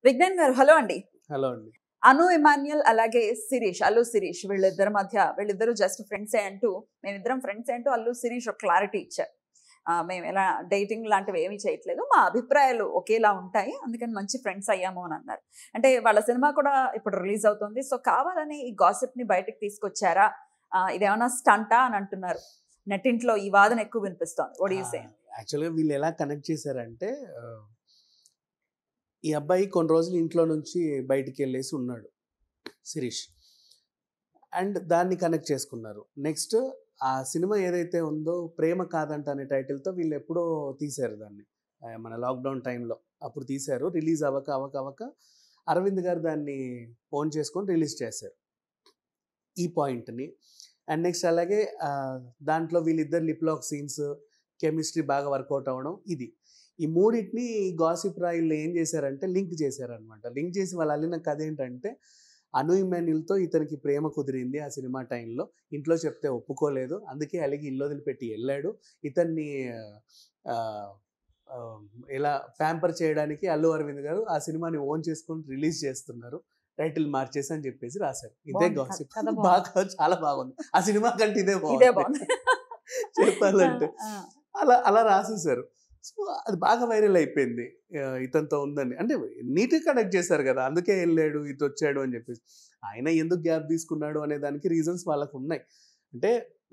విజ్ఞాన్ గారు హలో అండి హలో అండి అను ఇమాన్యుయల్ అలాగే శిరీష్ అల్లు శిరీష్ వీళ్ళిద్దరి మధ్య వీళ్ళిద్దరు జస్ట్ ఫ్రెండ్సే అంటూ మేమిద్దరం ఫ్రెండ్స్ అంటూ అల్లు శిరీష్ ఒక క్లారిటీ ఇచ్చారు ఆ, మేము ఎలా డేటింగ్ లాంటివి ఏమీ చేయట్లేదు మా అభిప్రాయాలు ఒకేలా ఉంటాయి అందుకని మంచి ఫ్రెండ్స్ అయ్యాము అని అన్నారు అంటే వాళ్ళ సినిమా కూడా ఇప్పుడు రిలీజ్ అవుతుంది సో కావాలని ఈ గాసిప్ ని బయటకు తీసుకొచ్చారా ఆ, ఇదేమన్నా స్టంటా అని అంటున్నారు నెట్టింట్లో ఈ వాదన ఎక్కువ వినిపిస్తోంది ఒడిసే యాక్చువల్గా వీళ్ళు ఎలా కనెక్ట్ చేశారంటే ఆ, ఈ అబ్బాయి కొన్ని రోజులు ఇంట్లో నుంచి బయటికి వెళ్ళేసి ఉన్నాడు శిరీష్ అండ్ దాన్ని కనెక్ట్ చేసుకున్నారు నెక్స్ట్ ఆ సినిమా ఏదైతే ఉందో ప్రేమ కాదంట అనే టైటిల్తో వీళ్ళు ఎప్పుడో తీశారు దాన్ని ఆ, మన లాక్డౌన్ టైంలో అప్పుడు తీశారు రిలీజ్ అవ్వక అవ్వక అవ్వక అరవింద్ గారు దాన్ని ఓన్ చేసుకొని రిలీజ్ చేశారు ఈ పాయింట్ని అండ్ నెక్స్ట్ అలాగే ఆ, దాంట్లో వీళ్ళిద్దరు లిప్లాక్ సీన్స్ కెమిస్ట్రీ బాగా వర్కౌట్ అవ్వడం ఇది ఈ మూడింటిని గాసిప్ రాయిల్లో ఏం చేశారంటే లింక్ చేశారనమాట లింక్ చేసి వాళ్ళు అల్లిన కథ ఏంటంటే అను ఇమాన్యుల్తో ఇతనికి ప్రేమ కుదిరింది ఆ సినిమా టైంలో ఇంట్లో చెప్తే ఒప్పుకోలేదు అందుకే అలిగి ఇల్లు వదిలిపెట్టి వెళ్ళాడు ఇతన్ని ఆ, ఆ, ఇలా ప్యాంపర్ చేయడానికి అల్లు అరవింద్ గారు ఆ సినిమాని ఓన్ చేసుకొని రిలీజ్ చేస్తున్నారు టైటిల్ మార్చేసి అని చెప్పేసి రాశారు ఇదే బాగుంది. గాసిప్ కథ బాగుంది. బాగా చాలా బాగుంది ఆ సినిమా కంటే ఇదే ఇదే బాగుంది బాగుంది చెప్పాలంటే ఆ, అలా అలా రాసేసారు సో అది బాగా వైరల్ అయిపోయింది ఆ, ఇతనితో ఉందని అంటే నీట్గా కనెక్ట్ చేశారు కదా అందుకే వెళ్ళాడు ఇటు వచ్చాడు అని చెప్పేసి ఆయన ఎందుకు గ్యాప్ తీసుకున్నాడు అనే దానికి రీజన్స్ వాళ్ళకు ఉన్నాయి అంటే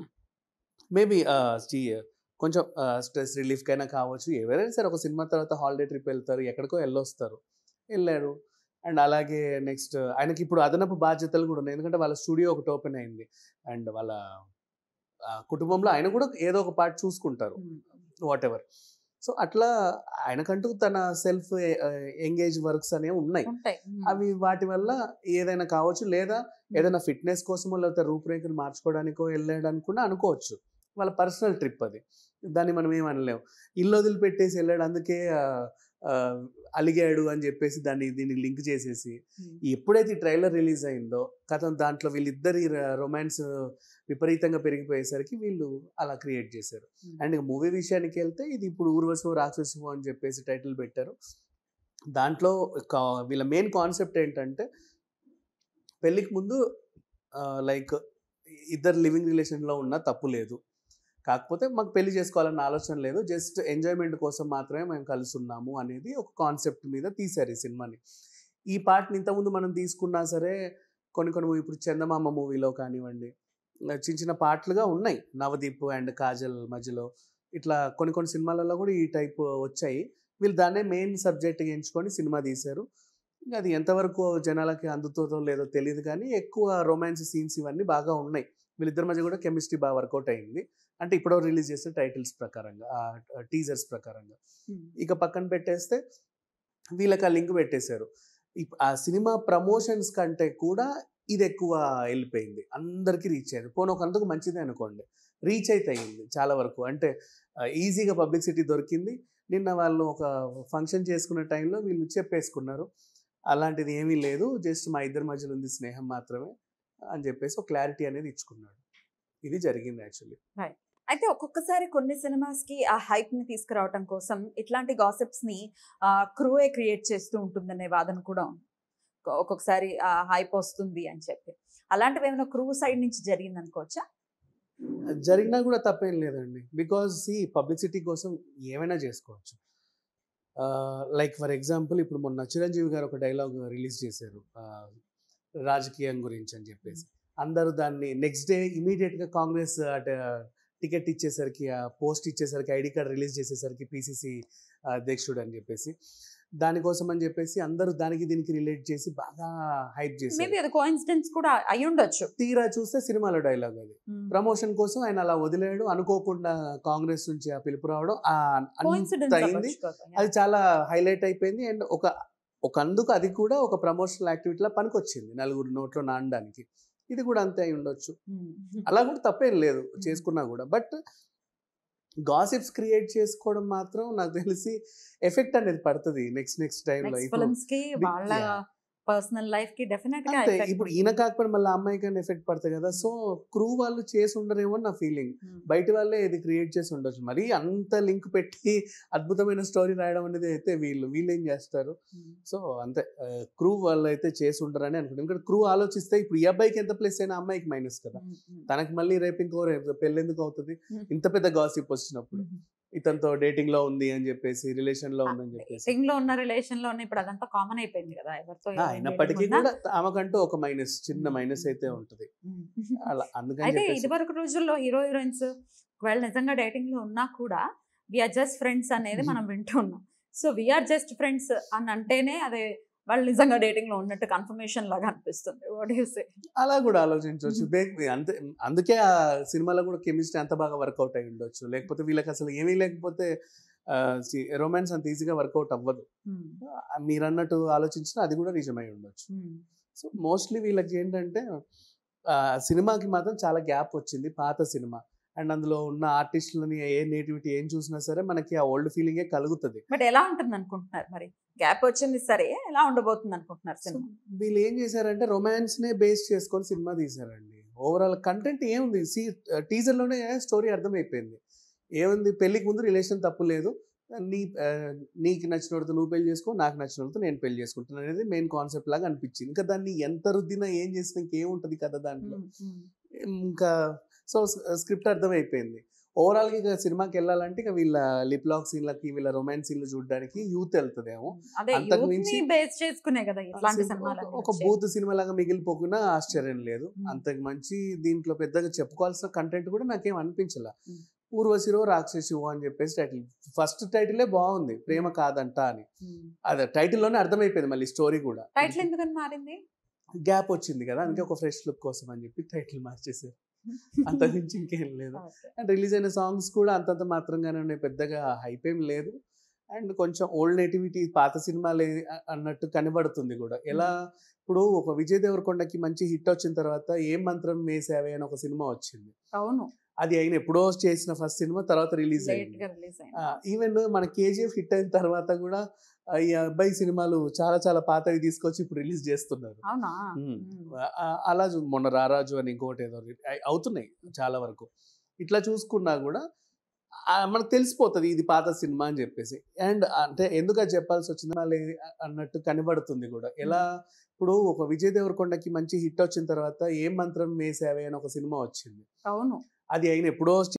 మేబీ కొంచెం స్ట్రెస్ రిలీఫ్కైనా కావచ్చు ఎవరైనా సరే ఒక సినిమా తర్వాత హాలిడే ట్రిప్ వెళ్తారు ఎక్కడికో వెళ్ళొస్తారు వెళ్ళారు అండ్ అలాగే నెక్స్ట్ ఆయనకి ఇప్పుడు అదనపు బాధ్యతలు కూడా ఉన్నాయి ఎందుకంటే వాళ్ళ స్టూడియో ఒకటి ఓపెన్ అయింది అండ్ వాళ్ళ ఆ, కుటుంబంలో ఆయన కూడా ఏదో ఒక పార్ట్ చూసుకుంటారు ఉమ్. వాట్ ఎవర్ సో అట్లా ఆయనకంటూ తన సెల్ఫ్ ఎంగేజ్ వర్క్స్ అనేవి ఉన్నాయి ఉంటాయి ఉమ్. అవి వాటి వల్ల ఏదైనా కావచ్చు లేదా ఏదైనా ఫిట్నెస్ కోసమో లేకపోతే రూపురేఖలు మార్చుకోవడానికో వెళ్ళాడని కూడా అనుకోవచ్చు వాళ్ళ పర్సనల్ ట్రిప్ అది దాన్ని మనం ఏం అనలేము ఇల్లు వదిలిపెట్టేసి వెళ్ళాడు అందుకే ఆ, ఆ, అలిగాడు అని చెప్పేసి దాన్ని దీన్ని లింక్ చేసేసి ఉమ్. ఎప్పుడైతే ఈ ట్రైలర్ రిలీజ్ అయిందో కథ దాంట్లో వీళ్ళిద్దరి రొమాన్స్ విపరీతంగా పెరిగిపోయేసరికి వీళ్ళు అలా క్రియేట్ చేశారు ఉమ్. అండ్ మూవీ విషయానికి వెళ్తే ఇది ఇప్పుడు ఊర్వశో రాక్షసో అని చెప్పేసి టైటిల్ పెట్టారు దాంట్లో కా- వీళ్ళ మెయిన్ కాన్సెప్ట్ ఏంటంటే పెళ్ళికి ముందు లైక్ ఇద్దరు లివింగ్ రిలేషన్లో ఉన్న తప్పు లేదు కాకపోతే మాకు పెళ్లి చేసుకోవాలన్న ఆలోచన లేదు జస్ట్ ఎంజాయ్మెంట్ కోసం మాత్రమే మేము కలిసి ఉన్నాము అనేది ఒక కాన్సెప్ట్ మీద తీశారు ఈ సినిమాని ఈ పార్ట్ని ఇంతకుముందు మనం తీసుకున్నా సరే కొన్ని కొన్ని ఇప్పుడు చందమామ మూవీలో కానివ్వండి చిన్న చిన్న పాటలుగా ఉన్నాయి నవదీప్ అండ్ కాజల్ మధ్యలో ఇట్లా కొన్ని కొన్ని సినిమాలలో కూడా ఈ టైప్ వచ్చాయి వీళ్ళు దాన్నే మెయిన్ సబ్జెక్ట్ ఎంచుకొని సినిమా తీశారు ఇంకా అది ఎంతవరకు జనాలకి అందుతుందో లేదో తెలియదు కానీ ఎక్కువ రొమాన్స్ సీన్స్ ఇవన్నీ బాగా ఉన్నాయి వీళ్ళిద్దరి మధ్య కూడా కెమిస్ట్రీ బాగా వర్కౌట్ అయింది అంటే ఇప్పుడు రిలీజ్ చేసిన టైటిల్స్ ప్రకారంగా టీజర్స్ ప్రకారంగా ఉమ్. ఇక పక్కన పెట్టేస్తే వీళ్ళకి ఆ లింక్ పెట్టేశారు ఇప్- ఆ సినిమా ప్రమోషన్స్ కంటే కూడా ఇది ఎక్కువ వెళ్ళిపోయింది అందరికీ రీచ్ అయింది పోనీ ఒక అందుకు మంచిదే అనుకోండి రీచ్ అయితే అయింది చాలా వరకు అంటే ఈజీగా పబ్లిసిటీ దొరికింది నిన్న వాళ్ళు ఒక ఫంక్షన్ చేసుకునే టైంలో వీళ్ళు చెప్పేసుకున్నారు అలాంటిది ఏమీ లేదు జస్ట్ మా ఇద్దరి మధ్యలో ఉంది స్నేహం మాత్రమే అని చెప్పేసి ఒక క్లారిటీ అనేది ఇచ్చుకున్నాడు ఇది జరిగింది యాక్చువల్లీ అయితే ఒక్కొక్కసారి కొన్ని సినిమాస్ కి ఆ హైప్ ని తీసుకురావటం కోసం ఇట్లాంటి గాసిప్స్ ని క్రూయే క్రియేట్ చేస్తూ ఉంటుందనే వాదన కూడా ఉంది ఒక్కొ- ఒక్కొక్కసారి ఆ హైప్ వస్తుంది అని చెప్పి అలాంటివి ఏమైనా క్రూ సైడ్ నుంచి జరిగింది అనుకోవచ్చా జరిగినా కూడా తప్పేం లేదండి బికాజ్ ఈ పబ్లిసిటీ కోసం ఏమైనా చేసుకోవచ్చు లైక్ ఫర్ ఎగ్జాంపుల్ ఇప్పుడు మొన్న చిరంజీవి గారు ఒక డైలాగ్ రిలీజ్ చేశారు ఆ, రాజకీయం గురించి అని చెప్పేసి అందరూ దాన్ని నెక్స్ట్ డే ఇమీడియట్గా కాంగ్రెస్ టికెట్ ఇచ్చేసరికి పోస్ట్ ఇచ్చేసరికి ఐడి కార్డ్ రిలీజ్ చేసేసరికి పిసిసి అధ్యక్షుడు అని చెప్పేసి దానికోసం అని చెప్పేసి అందరూ దానికి దీనికి రిలేట్ చేసి బాగా హైప్ చేశారు మేబీ అది కోఇన్సిడెన్స్ కూడా అయి ఉండొచ్చు తీరా చూస్తే సినిమాలో డైలాగ్ అది ఉమ్. ప్రమోషన్ కోసం ఆయన అలా వదిలేడు అనుకోకుండా కాంగ్రెస్ నుంచి ఆ పిలుపు రావడం ఆ అంత కోఇన్సిడెన్స్ అయింది అది చాలా హైలైట్ అయిపోయింది అండ్ ఒక ఒక అందుకు అది కూడా ఒక ప్రమోషనల్ యాక్టివిటీలా పనికొచ్చింది నలుగురు నోట్లో నానడానికి ఇది కూడా అంతే అయి ఉండొచ్చు అలా కూడా తప్పేం లేదు చేసుకున్నా కూడా బట్ గాసిప్స్ క్రియేట్ చేసుకోవడం మాత్రం నాకు తెలిసి ఎఫెక్ట్ అనేది పడుతుంది నెక్స్ట్ నెక్స్ట్ టైంలో నెక్స్ట్ ఇప్పుడు ఫిల్మ్స్ కి బి- వాళ్ళ yeah. పర్సనల్ లైఫ్ కి డెఫినెట్ గా అంతే effect ఇప్పుడు ఉంటుంది. ఈయన కాకపోతే మళ్ళీ అమ్మాయి కానీ ఎఫెక్ట్ పడుతుంది కదా సో క్రూ వాళ్ళు చేసి ఉండరేమో అని నా ఫీలింగ్ ఉమ్. బయట వాళ్ళే ఇది క్రియేట్ చేసి ఉండొచ్చు మరి అంత లింక్ పెట్టి అద్భుతమైన స్టోరీ రాయడం అనేది అయితే వీళ్ళు వీళ్ళు ఏం చేస్తారు ఉమ్. సో అంతే క్రూ వాళ్ళు అయితే చేసి ఉండరని అనుకుంటాను ఎందుకంటే క్రూ ఆలోచిస్తే ఇప్పుడు ఈ అబ్బాయికి ఎంత ప్లేస్ అయినా అమ్మాయికి మైనస్ కదా ఉమ్. ఉమ్. తనకి మళ్ళీ రేపు ఇంకో రేపు పెళ్ళి ఎందుకు అవుతుంది Hmm. ఇంత పెద్ద గాసిప్ వచ్చినప్పుడు ఉమ్. ఇతనితో డేటింగ్ లో ఉంది అని చెప్పేసి రిలేషన్ లో ఉందని చెప్పేసి డేటింగ్ లో ఉన్న రిలేషన్ లో ఉన్న ఇప్పుడు అదంతా కామన్ అయిపోయింది కదా ఎవరితో ఆ, ఎవరు అయినప్పటికీ dating ఉన్నా. కూడా ఆమెకంటూ ఒక మైనస్ చిన్న మైనస్ అయితే ఉంటది ఉమ్. అలా అందుకని అయితే చెప్పేసి ఇది వరకు రోజుల్లో హీరో హీరోయిన్స్ ఒకవేళ నిజంగా డేటింగ్ లో ఉన్నా కూడా విఆర్ జస్ట్ ఫ్రెండ్స్ అనేది మనం వింటున్నాం సో విఆర్ జస్ట్ ఫ్రెండ్స్ అని అంటేనే అదే వాళ్ళు నిజంగా డేటింగ్ లో ఉన్నట్టు కన్ఫర్మేషన్ లాగా అనిపిస్తుంది వాట్ యూ సే అలా కూడా ఆలోచించవచ్చు Mhm. బే- అంతే అందుకే ఆ సినిమాలో కూడా కెమిస్ట్రీ అంత బాగా వర్కౌట్ అయి ఉండొచ్చు లేకపోతే వీళ్ళకి అసలు ఏమీ లేకపోతే రొమాన్స్ అంత ఈజీగా వర్కౌట్ అవ్వదు ఆ, మీరు అన్నట్టు ఆలోచించినా అది కూడా నిజమై ఉండొచ్చు సో మోస్ట్లీ వీళ్ళకి ఏంటంటే ఆ, సినిమాకి మాత్రం చాలా గ్యాప్ వచ్చింది పాత సినిమా అండ్ అందులో ఉన్న ఆర్టిస్టులని ఏ నేటివిటీ ఏం చూసినా సరే మనకి ఆ ఓల్డ్ ఫీలింగే కలుగుతుంది బట్ ఎలా ఉంటుంది అనుకుంటున్నారు మరి గ్యాప్ వచ్చింది సరే ఎలా ఉండబోతుంది అనుకుంటున్నారు సో సినిమా వీళ్ళు ఏం చేశారంటే రొమాన్స్ నే బేస్ చేసుకొని సినిమా తీశారండి ఓవరాల్ కంటెంట్ ఏముంది సి టీజర్ లోనే స్టోరీ అర్థమైపోయింది ఏముంది పెళ్లికి ముందు రిలేషన్ తప్పు లేదు నీ ఆ, నీకు నచ్చిన వాడితో నువ్వు పెళ్లి చేసుకో నాకు నచ్చిన వాడితో నేను పెళ్లి చేసుకుంటాను అనేది మెయిన్ కాన్సెప్ట్ లాగా అనిపించింది ఇంకా దాన్ని ఎంత రుద్దినా ఏం చేసినా ఇంకేముంటది కదా దాంట్లో ఇంకా సో స్క్రిప్ట్ అర్థమైపోయింది ఓవరాల్ గా ఇక సినిమాకి వెళ్ళాలంటే ఇక వీళ్ళ లిప్ లాక్ సీన్లకి వీళ్ళ రొమాన్స్ సీన్లు చూడడానికి యూత్ వెళ్తుందేమో అదే అంతకు యూత్ ని మించి- బేస్ చేసుకునే కదా ఇట్లాంటి సినిమా సినిమాలు ఒక- ఒక బూత్ సినిమా లాగా మిగిలిపోకున్నా ఆశ్చర్యం లేదు Hmm. అంతకు మంచి దీంట్లో పెద్దగా చెప్పుకోవాల్సిన కంటెంట్ కూడా నాకేం అనిపించలే Hmm. ఊర్వశిరో రాక్షసివో అని చెప్పేసి టైటిల్ ఫస్ట్ టైటిలే బాగుంది ప్రేమ కాదంట అని అదే టైటిల్ లోనే అర్థమైపోయింది మళ్ళీ స్టోరీ కూడా టైటిల్ ఎందుకని మారింది గ్యాప్ వచ్చింది కదా అందుకే ఒక ఫ్రెష్ లుక్ కోసం అని చెప్పి టైటిల్ మార్చేసారు అంతకు మించి ఇంకేం లేదు Okay. అండ్ రిలీజ్ అయిన సాంగ్స్ కూడా అంతంత మాత్రంగానే ఉన్నాయి పెద్దగా హైప్ ఏం లేదు అండ్ కొంచెం ఓల్డ్ నేటివిటీ పాత సినిమాలే అ- అన్నట్టు కనబడుతుంది కూడా ఎలా ఇప్పుడు ఒక విజయ్ దేవరకొండకి మంచి హిట్ వచ్చిన తర్వాత ఏం మంత్రం వేసావే అని ఒక సినిమా వచ్చింది అవును అది అయిన ఎప్పుడో చేసిన ఫస్ట్ సినిమా తర్వాత రిలీజ్ లేట్ అయింది గా రిలీజ్ అయింది ఈవెన్ మన కేజీఎఫ్ హిట్ అయిన తర్వాత కూడా ఆ, ఈ అబ్బాయి సినిమాలు చాలా చాలా పాతవి తీసుకొచ్చి ఇప్పుడు రిలీజ్ చేస్తున్నారు అవునా మ్మ్. మ్మ్. ఆ- అలా చూ- మొన్న రారాజు అని ఇంకోటి ఏదో రి- అయి- అవుతున్నాయి చాలా వరకు ఇట్లా చూసుకున్నా కూడా ఆ, మనకు తెలిసిపోతుంది ఇది పాత సినిమా అని చెప్పేసి అండ్ అంటే ఎందుకు అది చెప్పాల్సి వచ్చింది మళ్ళీ అన్నట్టు కనబడుతుంది కూడా ఎలా ఇప్పుడు ఒక విజయ్ దేవరకొండకి మంచి హిట్ వచ్చిన తర్వాత ఏం మంత్రం వేసావే అని ఒక సినిమా వచ్చింది అవును అది అయిన ఎప్పుడో